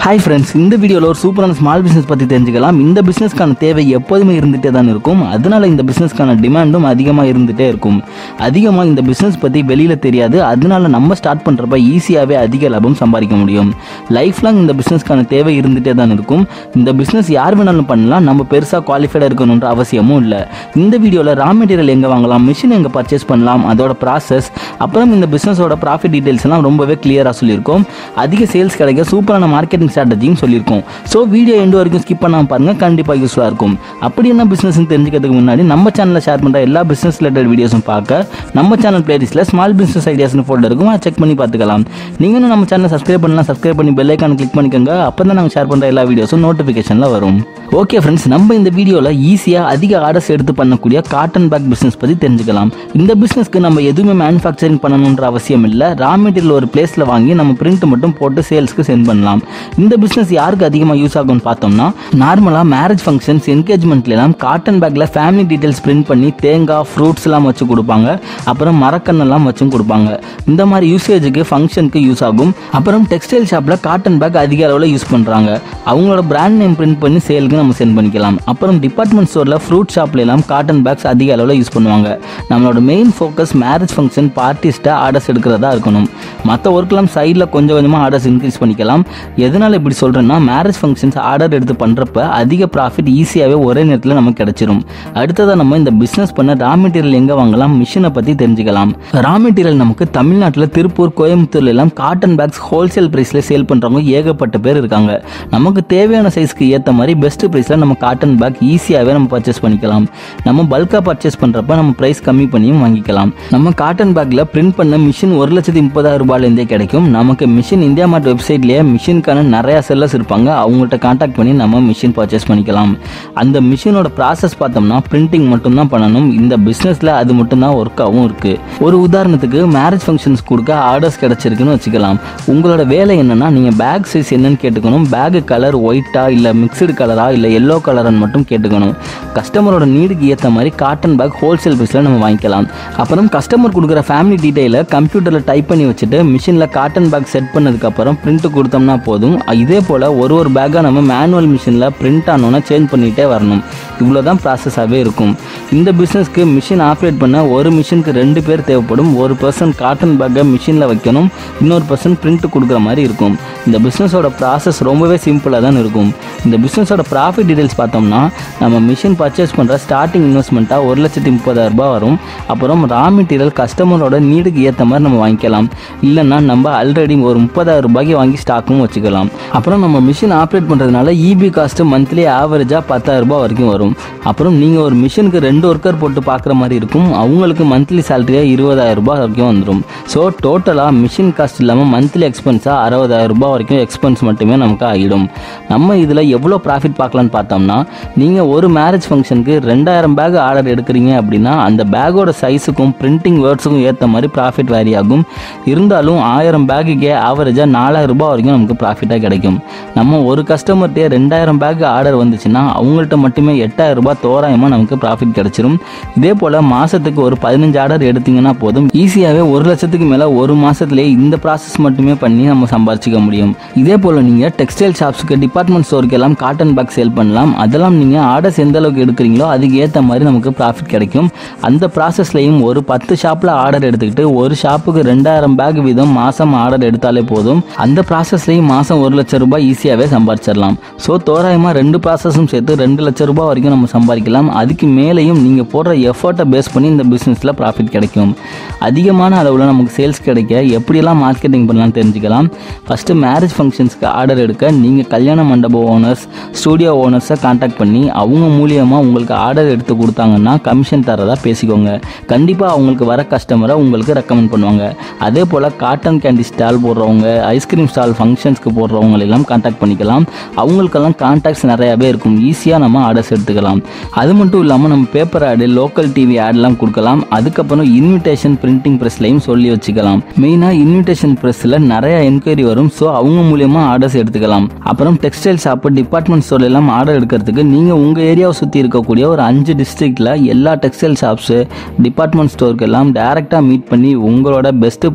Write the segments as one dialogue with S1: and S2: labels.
S1: hi friends இந்த வீடியோவில் ஒரு சூப்பரான ஸ்மால் பிஸ்னஸ் பற்றி தெரிஞ்சுக்கலாம் இந்த பிஸ்னஸ்க்கான தேவை எப்போதுமே இருந்துகிட்டே தான் இருக்கும் அதனால இந்த பிஸ்னஸ்க்கான டிமாண்டும் அதிகமாக இருந்துகிட்டே இருக்கும் அதிகமாக இந்த பிஸ்னஸ் பற்றி வெளியில் தெரியாது அதனால நம்ம ஸ்டார்ட் பண்ணுறப்ப ஈஸியாகவே அதிக லாபம் சம்பாதிக்க முடியும் லைஃப் லாங் இந்த பிஸ்னஸ்க்கான தேவை இருந்துகிட்டே தான் இருக்கும் இந்த பிஸ்னஸ் யார் வேணாலும் பண்ணலாம் நம்ம பெருசாக குவாலிஃபைடாக இருக்கணுன்ற அவசியமும் இல்லை இந்த வீடியோவில் ரா மெட்டீரியல் எங்கே வாங்கலாம் மிஷின் எங்கே பர்ச்சேஸ் பண்ணலாம் அதோட ப்ராசஸ் அப்புறம் இந்த பிஸ்னஸோட ப்ராஃபிட் டீடைல்ஸ் எல்லாம் ரொம்பவே கிளியராக சொல்லியிருக்கோம் அதிக சேல்ஸ் கிடைக்க சூப்பரான மார்க்கெட்டிங் ஸ்ட்ராட்டஜியும் சொல்லியிருக்கோம் ஸோ வீடியோ எண்டு வரைக்கும் ஸ்கிப் பண்ணாமல் பாருங்கள் கண்டிப்பாக யூஸ்ஃபுல்லாக இருக்கும் அப்படி என்ன பிஸ்னஸ்னு தெரிஞ்சுக்கிறதுக்கு முன்னாடி நம்ம சேனலில் ஷேர் பண்ணுற எல்லா பிஸ்னஸ் ரிலேட்டட் வீடியோஸும் பார்க்க நம்ம சேனல் பிளேலிஸ்ட்டில் ஸ்மால் பிஸ்னஸ் ஐடியாஸ்னு ஃபோல்டர் இருக்கும் அதை செக் பண்ணி பார்த்துக்கலாம் நீங்களும் நம்ம சேனலை சப்ஸ்கிரைப் பண்ணலாம் சப்ஸ்கிரைப் பண்ணி பெல் ஐக்கான் கிளிக் பண்ணிக்கோங்க அப்போ தான் நாங்கள் ஷேர் பண்ணுற எல்லா வீடியோஸும் நோட்டிஃபிகேஷனில் வரும் ஓகே ஃப்ரெண்ட்ஸ் நம்ம இந்த வீடியோவில் ஈஸியாக அதிக ஆர்டர்ஸ் எடுத்து பண்ணக்கூடிய காட்டன் பேக் பிஸ்னஸ் பற்றி தெரிஞ்சுக்கலாம் இந்த பிஸ்னஸ்க்கு நம்ம எதுவுமே மேனுஃபேக்சரிங் பண்ணணுன்ற அவசியம் இல்லை ரா மெட்டீரியல் ஒரு பிளேஸில் வாங்கி நம்ம பிரிண்ட் மட்டும் போட்டு சேல்ஸ்க்கு சென்ட் பண்ணலாம் இந்த பிஸ்னஸ் யாருக்கு அதிகமாக யூஸ் ஆகும்னு பார்த்தோம்னா நார்மலாக மேரேஜ் ஃபங்க்ஷன்ஸ் என்கேஜ்மெண்ட்லாம் காட்டன் பேக்கில் ஃபேமிலி டீட்டெயில்ஸ் பிரிண்ட் பண்ணி தேங்காய் ஃப்ரூட்ஸ் எல்லாம் வச்சு கொடுப்பாங்க அப்புறம் மரக்கண்ணெல்லாம் வச்சும் கொடுப்பாங்க இந்த மாதிரி யூசேஜுக்கு ஃபங்க்ஷனுக்கு யூஸ் ஆகும் அப்புறம் டெக்ஸ்டைல் ஷாப்பில் காட்டன் பேக் அதிக அளவில் யூஸ் பண்ணுறாங்க அவங்களோட பிராண்ட் நேம் பிரிண்ட் பண்ணி சேலுக்கு நம்ம சென்ட் பண்ணிக்கலாம் அப்புறம் டிபார்ட்மெண்ட் ஸ்டோரில் ஃப்ரூட் ஷாப்ல எல்லாம் காட்டன் பேக்ஸ் அதிக அளவில் யூஸ் பண்ணுவாங்க நம்மளோட மெயின் ஃபோக்கஸ் மேரேஜ் ஃபங்க்ஷன் பார்ட்டிஸ்ட்டை ஆர்டர்ஸ் எடுக்கிறதா இருக்கணும் மற்ற ஒர்க்லாம் சைடில் கொஞ்சம் கொஞ்சமாக ஆர்டர்ஸ் இன்க்ரீஸ் பண்ணிக்கலாம் எதனால் இப்படி சொல்கிறேன்னா மேரேஜ் ஃபங்க்ஷன்ஸ் ஆர்டர் எடுத்து பண்ணுறப்ப அதிக ப்ராஃபிட் ஈஸியாகவே ஒரே நேரத்தில் நமக்கு கிடைச்சிரும் அடுத்ததாக நம்ம இந்த பிஸ்னஸ் பண்ண ரா மெட்டீரியல் எங்கே வாங்கலாம் மிஷினை பற்றி தெரிஞ்சுக்கலாம் ரா மெட்டீரியல் நமக்கு தமிழ்நாட்டில் திருப்பூர் கோயம்புத்தூர்ல எல்லாம் காட்டன் பேக்ஸ் ஹோல்சேல் ப்ரைஸில் சேல் பண்ணுறவங்க ஏகப்பட்ட பேர் இருக்காங்க நமக்கு தேவையான சைஸ்க்கு ஏற்ற மாதிரி பெஸ்ட் ப்ரைஸில் நம்ம காட்டன் பேக் ஈஸியாகவே நம்ம பர்ச்சேஸ் பண்ணிக்கலாம் நம்ம பல்காக பர்ச்சேஸ் பண்ணுறப்ப நம்ம ப்ரைஸ் கம்மி பண்ணியும் வாங்கிக்கலாம் நம்ம காட்டன் பேக்கில் பிரிண்ட் பண்ண மிஷின் ஒரு லட்சத்தி முப்பதாயிரம் ரூபாயிலேருந்தே கிடைக்கும் நமக்கு மிஷின் இந்தியா மார்ட் வெப்சைட்லேயே மிஷினுக்கான நிறையா செல்லர்ஸ் இருப்பாங்க அவங்கள்ட்ட காண்டாக்ட் பண்ணி நம்ம மிஷின் பர்ச்சேஸ் பண்ணிக்கலாம் அந்த மிஷினோட ப்ராசஸ் பார்த்தோம்னா பிரிண்டிங் மட்டும்தான் பண்ணணும் இந்த பிஸ்னஸில் அது மட்டும்தான் ஒர்க்காகவும் இருக்குது ஒரு உதாரணத்துக்கு மேரேஜ் ஃபங்க்ஷன்ஸ் கொடுக்க ஆர்டர்ஸ் கிடச்சிருக்குன்னு வச்சுக்கலாம் உங்களோட வேலை என்னன்னா நீங்கள் பேக் சைஸ் என்னன்னு கேட்டுக்கணும் பேக் கலர் ஒயிட்டா இல்லை மிக்சடு கலரா இல்லை எல்லோ கலர்னு மட்டும் கேட்டுக்கணும் கஸ்டமரோட நீடுக்கு ஏற்ற மாதிரி காட்டன் பேக் ஹோல்சேல் ப்ரைஸில் நம்ம வாங்கிக்கலாம் அப்புறம் கஸ்டமர் கொடுக்குற ஃபேமிலி டீட்டெயிலை கம்ப்யூட்டரில் டைப் பண்ணி வச்சுட்டு மிஷினில் காட்டன் பேக் செட் பண்ணதுக்கப்புறம் பிரிண்ட் கொடுத்தோம்னா போதும் இதே போல் ஒரு ஒரு பேக்காக நம்ம மேனுவல் மிஷினில் பிரிண்ட் ஆனோன்னா சேஞ்ச் பண்ணிகிட்டே வரணும் இவ்வளோ தான் ப்ராசஸாகவே இருக்கும் இந்த பிஸ்னஸ்க்கு மிஷின் ஆப்ரேட் பண்ண ஒரு மிஷினுக்கு ரெண்டு பேர் தேவைப்படும் ஒரு பர்சன் காட்டன் பேக்கை மிஷினில் வைக்கணும் இன்னொரு பர்சன் பிரிண்ட் கொடுக்குற மாதிரி இருக்கும் இந்த பிஸ்னஸோட ப்ராசஸ் ரொம்பவே சிம்பிளாக தான் இருக்கும் இந்த பிஸ்னஸோட ப்ராஃபிட் டீடைல்ஸ் பார்த்தோம்னா நம்ம மிஷின் பர்ச்சேஸ் பண்ணுற ஸ்டார்டிங் இன்வெஸ்ட்மெண்ட்டாக ஒரு லட்சத்தி முப்பதாயிரம் ரூபாய் வரும் அப்புறம் ரா மெட்டீரியல் கஸ்டமரோட நீடுக்கு ஏற்ற மாதிரி நம்ம வாங்கிக்கலாம் இல்லைன்னா நம்ம ஆல்ரெடி ஒரு முப்பதாயிரம் ரூபாய்க்கு வாங்கி ஸ்டாக்கும் வச்சுக்கலாம் அப்புறம் நம்ம மிஷின் ஆப்ரேட் பண்ணுறதுனால இபி காஸ்ட்டு மந்த்லி ஆவரேஜாக பத்தாயிரம் ரூபாய் வரைக்கும் வரும் அப்புறம் நீங்கள் ஒரு மிஷினுக்கு ரெண்டு ஒர்க்கர் போட்டு பார்க்குற மாதிரி இருக்கும் அவங்களுக்கு மந்த்லி சேலரியாக இருபதாயிரம் ரூபாய் வரைக்கும் வந்துடும் ஸோ டோட்டலாக மிஷின் காஸ்ட் இல்லாமல் மந்த்லி எக்ஸ்பென்ஸாக அறுபதாயிரம் ரூபாய் வரைக்கும் எக்ஸ்பென்ஸ் மட்டுமே நமக்கு ஆகிடும் நம்ம இதில் எவ்வளோ ப்ராஃபிட் பார்க்கலான்னு பார்த்தோம்னா நீங்கள் ஒரு மேரேஜ் ஃபங்க்ஷனுக்கு ரெண்டாயிரம் பேக் ஆர்டர் எடுக்கிறீங்க அப்படின்னா அந்த பேக்கோட சைஸுக்கும் பிரிண்டிங் வேர்ட்ஸுக்கும் ஏற்ற மாதிரி ப்ராஃபிட் வேரி ஆகும் இருந்தாலும் ஆயிரம் பேக்குக்கே ஆவரேஜாக நாலாயிரம் ரூபாய் வரைக்கும் நமக்கு ப்ராஃபிட்டாக கிடைக்கும் நம்ம ஒரு கஸ்டமர்கிட்டே ரெண்டாயிரம் பேக் ஆர்டர் வந்துச்சுன்னா அவங்கள்ட்ட மட்டுமே எட்டாயிரம் ரூபாய் தோராயமாக நமக்கு ப்ராஃபிட் கிடைச்சிரும் இதே போல் மாதத்துக்கு ஒரு பதினஞ்சு ஆர்டர் எடுத்தீங்கன்னா போதும் ஈஸியாகவே ஒரு லட்சத்துக்கு மேலே ஒரு மாதத்துலேயே இந்த ப்ராசஸ் மட்டுமே பண்ணி நம்ம சம்பாரிச்சிக்க முடியும் இதே போல் நீங்கள் டெக்ஸ்டைல் ஷாப்ஸுக்கு டிபார்ட்மெண்ட் ஸ்டோருக்கு எல்லாம் காட்டன் பேக் சேல் பண்ணலாம் அதெல்லாம் நீங்கள் ஆர்டர்ஸ் எந்த அளவுக்கு எடுக்கிறீங்களோ அதுக்கு ஏற்ற மாதிரி நமக்கு ப்ராஃபிட் கிடைக்கும் அந்த ப்ராசஸ்லையும் ஒரு பத்து ஷாப்பில் ஆர்டர் எடுத்துக்கிட்டு ஒரு ஷாப்புக்கு ரெண்டாயிரம் பேக் வீதம் மாதம் ஆர்டர் எடுத்தாலே போதும் அந்த ப்ராசஸ்லையும் மாதம் ஒரு லட்சம் ரூபாய் ஈஸியாகவே சம்பாரிச்சிடலாம் ஸோ தோராயமாக ரெண்டு ப்ராசஸும் சேர்த்து ரெண்டு லட்சம் ரூபாய் வரைக்கும் நம்ம சம்பாதிக்கலாம் அதுக்கு மேலேயும் நீங்கள் போடுற எஃபர்ட்டை பேஸ் பண்ணி இந்த பிஸ்னஸில் ப்ராஃபிட் கிடைக்கும் அதிகமான அளவில் நமக்கு சேல்ஸ் கிடைக்க எப்படியெல்லாம் மார்க்கெட்டிங் பண்ணலாம்னு தெரிஞ்சுக்கலாம் ஃபஸ்ட்டு மேரேஜ் ஃபங்க்ஷன்ஸ்க்கு ஆர்டர் எடுக்க நீங்கள் கல்யாண மண்டப ஓனர்ஸ் ஸ்டூடியோ ஓனர்ஸை காண்டாக்ட் பண்ணி அவங்க மூலியமாக உங்களுக்கு ஆர்டர் எடுத்து கொடுத்தாங்கன்னா கமிஷன் தரதா பேசிக்கோங்க கண்டிப்பாக அவங்களுக்கு வர கஸ்டமரை உங்களுக்கு ரெக்கமெண்ட் பண்ணுவாங்க அதே போல் காட்டன் கேண்டி ஸ்டால் போடுறவங்க ஐஸ்கிரீம் ஸ்டால் ஃபங்க்ஷன்ஸ்க்கு போடுறவங்க எல்லாம் காண்டாக்ட் பண்ணிக்கலாம் அவங்களுக்கெல்லாம் கான்டாக்ட்ஸ் நிறையாவே இருக்கும் ஈஸியாக நம்ம ஆர்டர்ஸ் எடுத்துக்கலாம் அது மட்டும் இல்லாமல் நம்ம பேப்பர் ஆடு லோக்கல் டிவி ஆட்லாம் கொடுக்கலாம் அதுக்கப்புறம் இன்விடேஷன் பிரிண்டிங் ப்ரெஸ்லையும் சொல்லி வச்சுக்கலாம் மெயினாக இன்விடேஷன் ப்ரெஸ்ஸில் நிறைய என்கொயரி வரும் ஸோ அவங்க மூலியமாக ஆர்டர்ஸ் எடுத்துக்கலாம் அப்புறம் டெக்ஸ்டைல் ஷாப்பு டிபார்ட்மெண்ட் ஸ்டோர்ல எல்லாம் ஆர்டர் எடுக்கிறதுக்கு நீங்கள் உங்கள் ஏரியாவை சுற்றி இருக்கக்கூடிய ஒரு அஞ்சு டிஸ்ட்ரிக்டில் எல்லா டெக்ஸ்டைல் ஷாப்ஸு டிபார்ட்மெண்ட் ஸ்டோருக்கு எல்லாம் டேரெக்டாக மீட் பண்ணி உங்களோட பெஸ்ட்டு ப்ரைஸையும்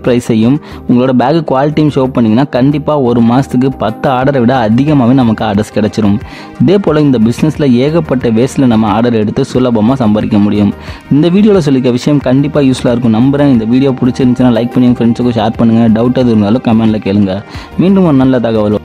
S1: குவாலிட்டியும் உங்களோட பேக் குவாலிட்டியும் ஷோ பண்ணிங்கன்னா கண்டிப்பாக ஒரு மாதத்துக்கு பத்து ஆர்டரை விட அதிகமாகவே நமக்கு ஆர்டர்ஸ் கிடச்சிரும் இதே போல் இந்த பிஸ்னஸில் ஏகப்பட்ட வேஸில் நம்ம ஆர்டர் எடுத்து சுலபமாக சம்பாதிக்க முடியும் இந்த வீடியோவில் சொல்லிக்க விஷயம் கண்டிப்பாக யூஸ்ஃபுல்லாக இருக்கும் நம்புறேன் இந்த வீடியோ பிடிச்சிருந்துச்சுன்னா லைக் பண்ணி ஃப்ரெண்ட்ஸுக்கும் ஷேர் பண்ணுங்கள் டவுட் எது இருந்தாலும் கமெண்ட்டில் கேளுங்க மீண்டும் ஒரு நல்ல தகவல்